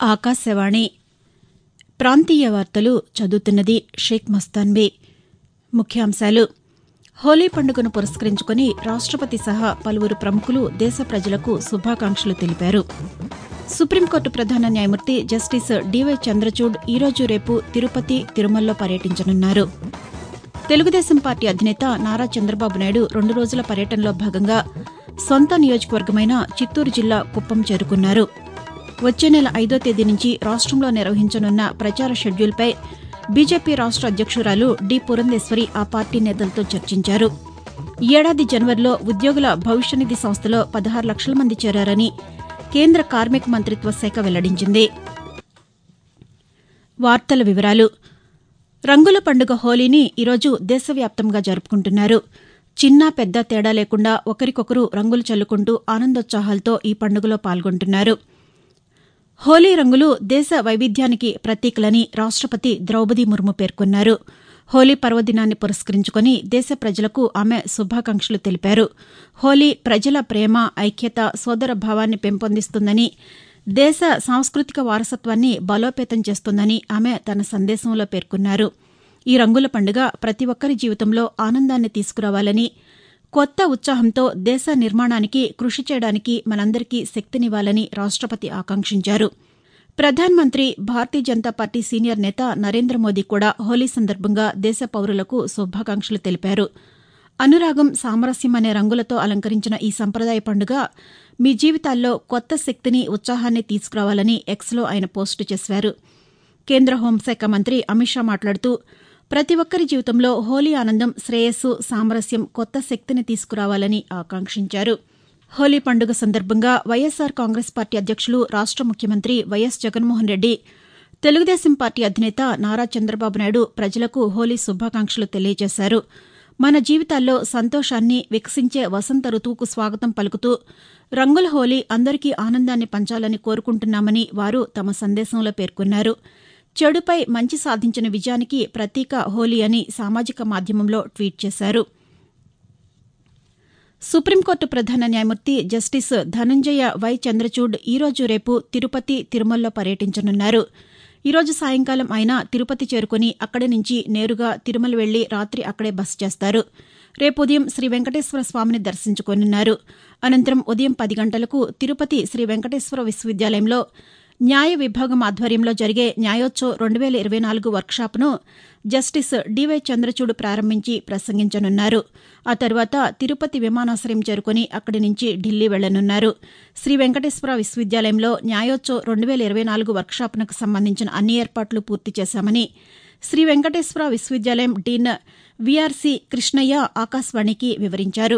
ఆకాశవాణి ప్రాంతీయ వార్తలు చదువుతున్నది షేక్ మస్తాన్బీ ముఖ్యాంశాలు హోలీ పండుగను పురస్కరించుకుని రాష్టపతి సహా పలువురు ప్రముఖులు దేశ ప్రజలకు శుభాకాంక్షలు తెలిపారు సుప్రీంకోర్టు ప్రధాన న్యాయమూర్తి జస్టిస్ డివై చంద్రచూడ్ ఈరోజు రేపు తిరుపతి తిరుమలలో పర్యటించనున్నారు తెలుగుదేశం పార్టీ అధినేత నారా చంద్రబాబు నాయుడు రెండు రోజుల పర్యటనలో భాగంగా సొంత నియోజకవర్గమైన చిత్తూరు జిల్లా కుప్పం చేరుకున్నారు వచ్చే నెల ఐదో తేదీ నుంచి రాష్టంలో నిర్వహించనున్న ప్రచార షెడ్యూల్పై బీజేపీ రాష్ట అధ్యక్షురాలు డి పురంధేశ్వరి ఆ పార్టీ నేతలతో చర్చించారు ఈ ఏడాది జనవరిలో ఉద్యోగుల భవిష్యనిధి సంస్థలో పదహారు లక్షల మంది చేరారని కేంద్ర కార్మిక మంత్రిత్వ శాఖ వెల్లడించింది వార్తల వివరాలు రంగుల పండుగ హోలీని ఈరోజు దేశవ్యాప్తంగా జరుపుకుంటున్నారు చిన్న పెద్ద తేడా లేకుండా ఒకరికొకరు రంగులు చల్లుకుంటూ ఆనందోత్సాహాలతో ఈ పండుగలో పాల్గొంటున్నారు హోలీ రంగులు దేశ వైవిధ్యానికి ప్రతీకలని రాష్టపతి ద్రౌపది ముర్ము పేర్కొన్నారు హోలీ పర్వదినాన్ని పురస్కరించుకుని దేశ ప్రజలకు ఆమె శుభాకాంక్షలు తెలిపారు హోలీ ప్రజల ప్రేమ ఐక్యత సోదర భావాన్ని పెంపొందిస్తుందని దేశ సాంస్కృతిక వారసత్వాన్ని బలోపేతం చేస్తుందని ఆమె తన సందేశంలో పేర్కొన్నారు ఈ రంగుల పండుగ ప్రతి ఒక్కరి జీవితంలో ఆనందాన్ని తీసుకురావాలని కొత్త ఉత్సాహంతో దేశ నిర్మాణానికి కృషి చేయడానికి మనందరికీ శక్తినివ్వాలని రాష్టపతి ఆకాంక్షించారు ప్రధానమంత్రి భారతీయ జనతా పార్టీ సీనియర్ నేత నరేంద్ర మోదీ కూడా హోలీ సందర్భంగా దేశ పౌరులకు శుభాకాంక్షలు తెలిపారు అనురాగం సామరస్యం అనే రంగులతో అలంకరించిన ఈ సంప్రదాయ పండుగ మీ జీవితాల్లో కొత్త శక్తిని ఉత్సాహాన్ని తీసుకురావాలని ఎక్స్లో ఆయన పోస్టు చేశారు కేంద్ర హోంశాఖ మంత్రి అమిత్ షా మాట్లాడుతూ ప్రతి ఒక్కరి జీవితంలో హోలీ ఆనందం శ్రేయస్సు సామరస్యం కొత్త శక్తిని తీసుకురావాలని ఆకాంక్షించారు హోలీ పండుగ సందర్భంగా వైఎస్సార్ కాంగ్రెస్ పార్టీ అధ్యక్షులు రాష్ట ముఖ్యమంత్రి వైఎస్ జగన్మోహన్ రెడ్డి తెలుగుదేశం పార్టీ అధినేత నారా చంద్రబాబు నాయుడు ప్రజలకు హోలీ శుభాకాంక్షలు తెలియజేశారు మన జీవితాల్లో సంతోషాన్ని వికసించే వసంత ఋతువుకు స్వాగతం పలుకుతూ రంగుల హోలీ అందరికీ ఆనందాన్ని పంచాలని కోరుకుంటున్నామని వారు తమ సందేశంలో పేర్కొన్నారు చెడుపై మంచి సాధించిన విజయానికి ప్రతీక హోలీ అని సామాజిక మాధ్యమంలో ట్వీట్ చేశారు సుప్రీంకోర్టు ప్రధాన న్యాయమూర్తి జస్టిస్ ధనంజయ వై చంద్రచూడ్ ఈరోజు రేపు తిరుపతి తిరుమలలో పర్యటించనున్నారు ఈరోజు సాయంకాలం ఆయన తిరుపతి చేరుకుని అక్కడి నుంచి నేరుగా తిరుమల వెళ్లి రాత్రి అక్కడే బస చేస్తారు రేపు ఉదయం శ్రీ వెంకటేశ్వర స్వామిని దర్శించుకోనున్నారు అనంతరం ఉదయం పది గంటలకు తిరుపతి శ్రీ వెంకటేశ్వర విశ్వవిద్యాలయంలో న్యాయ విభాగం ఆధ్వర్యంలో జరిగే న్యాయోత్సవ్ రెండు వేల ఇరవై నాలుగు వర్క్షాప్ను జస్టిస్ డివై చంద్రచూడ్ ప్రారంభించి ప్రసంగించనున్నారు ఆ తర్వాత తిరుపతి విమానాశ్రయం చేరుకుని అక్కడి నుంచి ఢిల్లీ వెళ్లనున్నారు శ్రీ వెంకటేశ్వర విశ్వవిద్యాలయంలో న్యాయోత్సవ్ రెండు వేల ఇరవై నాలుగు వర్క్షాప్నకు సంబంధించిన అన్ని ఏర్పాట్లు పూర్తి చేశామని శ్రీ వెంకటేశ్వర విశ్వవిద్యాలయం డీన్ వీఆర్సీ కృష్ణయ్య ఆకాశవాణికి వివరించారు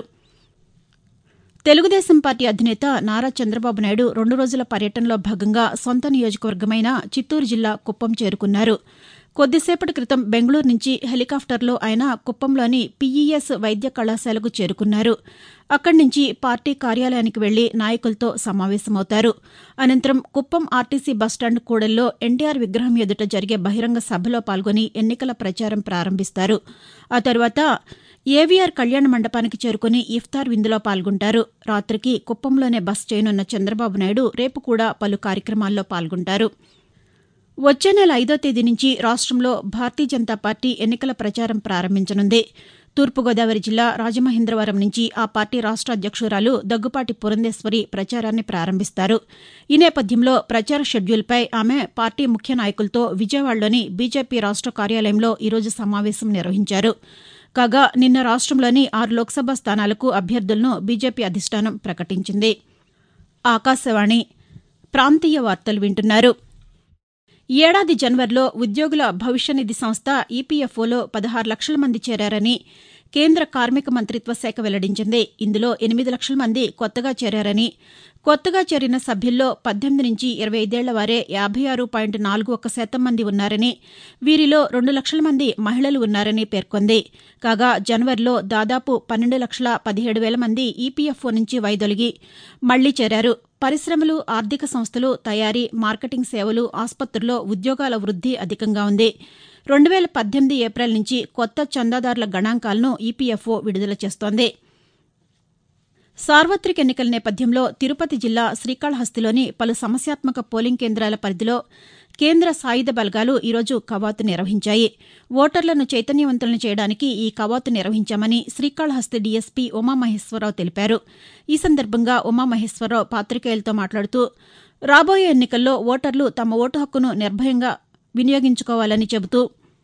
తెలుగుదేశం పార్టీ అధినేత నారా చంద్రబాబు నాయుడు రెండు రోజుల పర్యటనలో భాగంగా సొంత నియోజకవర్గమైన చిత్తూరు జిల్లా కుప్పం చేరుకున్నారు కొద్దిసేపటి క్రితం బెంగళూరు నుంచి హెలికాప్టర్లో ఆయన కుప్పంలోని పీఈఎస్ వైద్య కళాశాలకు చేరుకున్నారు అక్కడి నుంచి పార్టీ కార్యాలయానికి వెళ్లి నాయకులతో సమావేశమవుతారు అనంతరం కుప్పం ఆర్టీసీ బస్టాండ్ కూడల్లో ఎన్టీఆర్ విగ్రహం ఎదుట జరిగే బహిరంగ సభలో పాల్గొని ఎన్నికల ప్రచారం ప్రారంభిస్తారు ఆ తర్వాత ఏవీఆర్ కళ్యాణ మండపానికి చేరుకుని ఇఫ్తార్ విందులో పాల్గొంటారు రాత్రికి కుప్పంలోనే బస్ చేయనున్న చంద్రబాబు నాయుడు రేపు కూడా పలు కార్యక్రమాల్లో పాల్గొంటారు వచ్చే నెల ఐదో తేదీ నుంచి రాష్టంలో భారతీయ జనతా పార్టీ ఎన్నికల ప్రచారం ప్రారంభించనుంది తూర్పుగోదావరి జిల్లా రాజమహేంద్రవరం నుంచి ఆ పార్టీ రాష్ట అధ్యక్షురాలు దగ్గుపాటి పురంధేశ్వరి ప్రచారాన్ని ప్రారంభిస్తారు ఈ నేపథ్యంలో ప్రచార షెడ్యూల్పై ఆమె పార్టీ ముఖ్య నాయకులతో విజయవాడలోని బీజేపీ రాష్ట కార్యాలయంలో ఈరోజు సమావేశం నిర్వహించారు కాగా నిన్న రాష్టంలోని ఆరు లోక్సభ స్థానాలకు అభ్యర్థులను బీజేపీ అధిష్టానం ప్రకటించింది ఆకాశవాణి ప్రాంతీయ వార్తలు వింటున్నారు ఏడాది జనవరిలో ఉద్యోగుల భవిష్యనిధి సంస్థ ఈపీఎఫ్ఓలో పదహారు లక్షల మంది చేరారని కేంద్ర కార్మిక మంత్రిత్వ శాఖ వెల్లడించింది ఇందులో ఎనిమిది లక్షల మంది కొత్తగా చేరారని కొత్తగా చేరిన సభ్యుల్లో పద్దెనిమిది నుంచి ఇరవై ఐదేళ్ల వారే యాభై ఆరు పాయింట్ నాలుగు ఒక్క శాతం మంది ఉన్నారని వీరిలో రెండు లక్షల మంది మహిళలు ఉన్నారని పేర్కొంది కాగా జనవరిలో దాదాపు పన్నెండు లక్షల పదిహేడు వేల మంది ఈపీఎఫ్ఓ నుంచి వైదొలిగి మళ్లీ చేరారు పరిశ్రమలు ఆర్థిక సంస్థలు తయారీ మార్కెటింగ్ సేవలు ఆసుపత్రుల్లో ఉద్యోగాల వృద్ది అధికంగా ఉంది రెండు వేల పద్దెనిమిది ఏప్రిల్ నుంచి కొత్త చందాదారుల గణాంకాలను ఈపీఎఫ్ఓ విడుదల చేస్తోంది సార్వతిక ఎన్నికల నేపథ్యంలో తిరుపతి జిల్లా శ్రీకాళహస్తిలోని పలు సమస్యాత్మక పోలింగ్ కేంద్రాల పరిధిలో కేంద్ర సాయుధ బలగాలు ఈరోజు కవాతు నిర్వహించాయి ఓటర్లను చైతన్యవంతులను చేయడానికి ఈ కవాతు నిర్వహించామని శ్రీకాళహస్తి డీఎస్పీ ఉమామహేశ్వరరావు తెలిపారు ఈ సందర్భంగా ఉమామహేశ్వరరావు పాతికేయులతో మాట్లాడుతూ రాబోయే ఎన్నికల్లో ఓటర్లు తమ ఓటు హక్కును నిర్భయంగా వినియోగించుకోవాలని చెబుతూ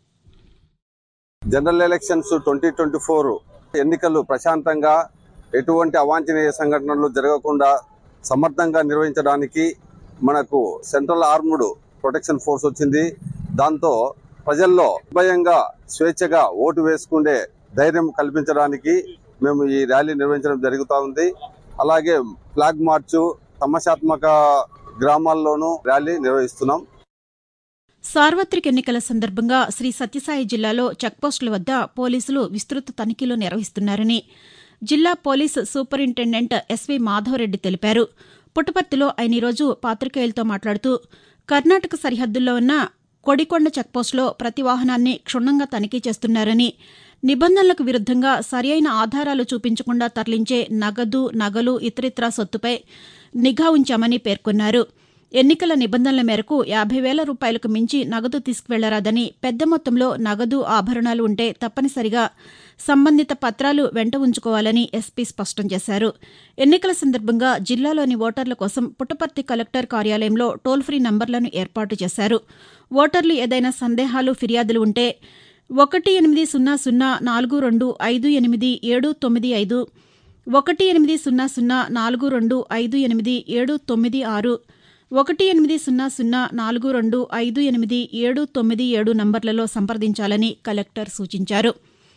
general elections twenty twenty four ఎన్నికలు ప్రశాంతంగా ఎటువంటి అవాంఛనీయ సంఘటనలు జరగకుండా సమర్థంగా నిర్వహించడానికి మనకు సెంట్రల్ ఆర్మ్డ్ ప్రొటెక్షన్ ఫోర్స్ వచ్చింది దాంతో ప్రజల్లో భయంగా స్వేచ్ఛగా ఓటు వేసుకునే ధైర్యం కల్పించడానికి మేము ఈ ర్యాలీ నిర్వహించడం జరుగుతూ ఉంది అలాగే ఫ్లాగ్ మార్చు సమస్యాత్మక గ్రామాల్లోనూ ర్యాలీ నిర్వహిస్తున్నాం సార్వతిక ఎన్నికల సందర్భంగా శ్రీ సత్యసాయి జిల్లాలో చెక్పోస్టుల వద్ద పోలీసులు విస్తృత తనిఖీలు నిర్వహిస్తున్నారని జిల్లా పోలీసు సూపరింటెండెంట్ ఎస్వి మాధవరెడ్డి తెలిపారు పుట్టపర్తిలో ఆయన ఈరోజు పాతికేయులతో మాట్లాడుతూ కర్ణాటక సరిహద్దుల్లో ఉన్న కొడికొండ చెక్పోస్టులో ప్రతి వాహనాన్ని క్షుణ్ణంగా తనిఖీ చేస్తున్నారని నిబంధనలకు విరుద్దంగా సరియైన ఆధారాలు చూపించకుండా తరలించే నగదు నగలు ఇతరిత్రా సొత్తుపై నిఘా ఉంచామని పేర్కొన్నారు ఎన్నికల నిబంధనల మేరకు యాభై వేల రూపాయలకు మించి నగదు తీసుకువెళ్లరాదని పెద్ద మొత్తంలో నగదు ఆభరణాలు ఉంటే తప్పనిసరిగా సంబంధిత పత్రాలు వెంట ఉంచుకోవాలని ఎస్పీ స్పష్టం చేశారు ఎన్నికల సందర్భంగా జిల్లాలోని ఓటర్ల కోసం పుట్టపర్తి కలెక్టర్ కార్యాలయంలో టోల్ ఫ్రీ నంబర్లను ఏర్పాటు చేశారు ఓటర్లు ఏదైనా సందేహాలు ఫిర్యాదులు ఉంటే ఒకటి ఎనిమిది సున్నా సున్నా నాలుగు రెండు ఐదు ఎనిమిది ఏడు తొమ్మిది ఐదు ఒకటి ఎనిమిది సున్నా సున్నా నాలుగు రెండు ఐదు ఎనిమిది ఏడు తొమ్మిది ఆరు ఒకటి ఎనిమిది సున్నా సున్నా నాలుగు రెండు ఐదు ఎనిమిది ఏడు తొమ్మిది ఏడు నంబర్లలో సంప్రదించాలని కలెక్టర్ సూచించారు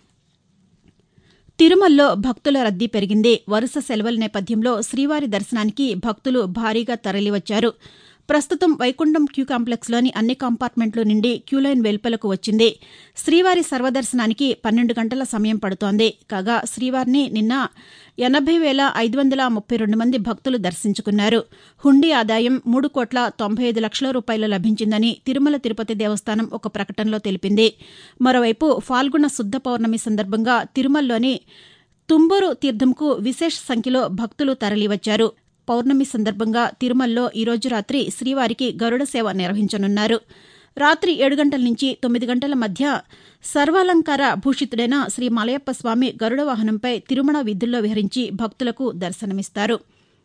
తిరుమలలో భక్తుల రద్దీ పెరిగింది వరుస సెలవుల నేపథ్యంలో శ్రీవారి దర్శనానికి భక్తులు భారీగా తరలివచ్చారు ప్రస్తుతం వైకుంఠం క్యూ కాంప్లెక్స్లోని అన్ని కంపార్ట్మెంట్లు నిండి క్యూలైన్ వెలుపలకు వచ్చింది శ్రీవారి సర్వదర్శనానికి పన్నెండు గంటల సమయం పడుతోంది కాగా శ్రీవారిని నిన్న ఎనభై వేల ఐదు వందల ముప్పై రెండు మంది భక్తులు దర్శించుకున్నారు హుండీ ఆదాయం మూడు కోట్ల తొంభై ఐదు లక్షల రూపాయలు లభించిందని తిరుమల తిరుపతి దేవస్థానం ఒక ప్రకటనలో తెలిపింది మరోవైపు ఫాల్గుణ శుద్ధ పౌర్ణమి సందర్భంగా తిరుమలలోని తుంబూరు తీర్థంకు విశేష సంఖ్యలో భక్తులు తరలివచ్చారు పౌర్ణమి సందర్భంగా తిరుమలలో ఈరోజు రాత్రి శ్రీవారికి గరుడ సేవ నిర్వహించనున్నారు రాత్రి ఏడు గంటల నుంచి తొమ్మిది గంటల మధ్య సర్వాలంకార భూషితుడైన శ్రీ మలయప్ప స్వామి గరుడ వాహనంపై తిరుమల వీధుల్లో విహరించి భక్తులకు దర్శనమిస్తారు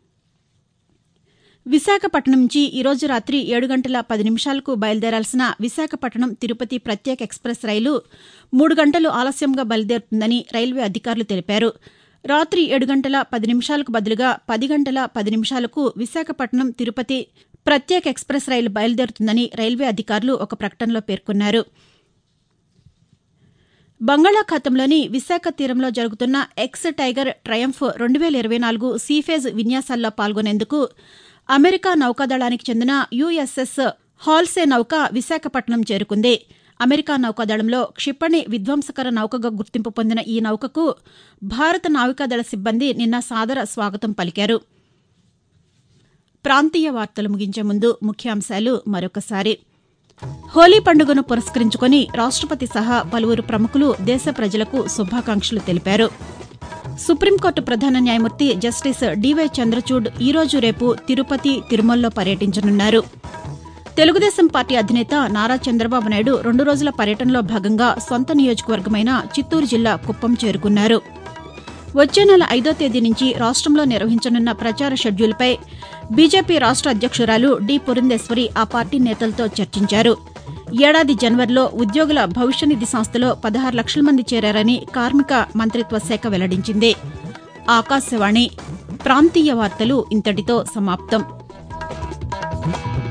విశాఖపట్నం నుంచి ఈరోజు రాత్రి ఏడు గంటల పది నిమిషాలకు బయలుదేరాల్సిన విశాఖపట్నం తిరుపతి ప్రత్యేక ఎక్స్ప్రెస్ రైలు మూడు గంటలు ఆలస్యంగా బయలుదేరుతుందని రైల్వే అధికారులు తెలిపారు రాత్రి ఏడు గంటల పది నిమిషాలకు బదులుగా పది గంటల పది నిమిషాలకు విశాఖపట్నం తిరుపతి ప్రత్యేక ఎక్స్ప్రెస్ రైలు బయలుదేరుతుందని రైల్వే అధికారులు ఒక ప్రకటనలో పేర్కొన్నారు బంగాళాఖాతంలోని విశాఖ తీరంలో జరుగుతున్న ఎక్స్ టైగర్ ట్రయంఫ్ రెండు వేల ఇరవై నాలుగు సీఫేజ్ విన్యాసాల్లో పాల్గొనేందుకు అమెరికా నౌకాదళానికి చెందిన యుఎస్ఎస్ హాల్సే నౌక విశాఖపట్నం చేరుకుంది అమెరికా నౌకాదళంలో క్షిపణి విధ్వంసకర నౌకగా గుర్తింపు పొందిన ఈ నౌకకు భారత నావికాదళ సిబ్బంది నిన్న సాదర స్వాగతం పలికారు ప్రాంతీయ వార్తలు ముగించే ముందు ముఖ్యాంశాలు మరొకసారి హోలీ పండుగను పురస్కరించుకుని రాష్టపతి సహా పలువురు ప్రముఖులు దేశ ప్రజలకు శుభాకాంక్షలు తెలిపారు సుప్రీంకోర్టు ప్రధాన న్యాయమూర్తి జస్టిస్ డివై చంద్రచూడ్ ఈరోజు రేపు తిరుపతి తిరుమలలో పర్యటించనున్నారు తెలుగుదేశం పార్టీ అధినేత నారా చంద్రబాబు నాయుడు రెండు రోజుల పర్యటనలో భాగంగా సొంత నియోజకవర్గమైన చిత్తూరు జిల్లా కుప్పం చేరుకున్నారు వచ్చే నెల ఐదో తేదీ నుంచి రాష్టంలో నిర్వహించనున్న ప్రచార షెడ్యూల్పై బీజేపీ రాష్ట అధ్యక్షురాలు డి పురంధేశ్వరి ఆ పార్టీ నేతలతో చర్చించారు ఏడాది జనవరిలో ఉద్యోగుల భవిష్య నిధి సంస్థలో పదహారు లక్షల మంది చేరారని కార్మిక మంత్రిత్వ శాఖ వెల్లడించింది ఆకాశవాణి ప్రాంతీయ వార్తలు ఇంతటితో సమాప్తం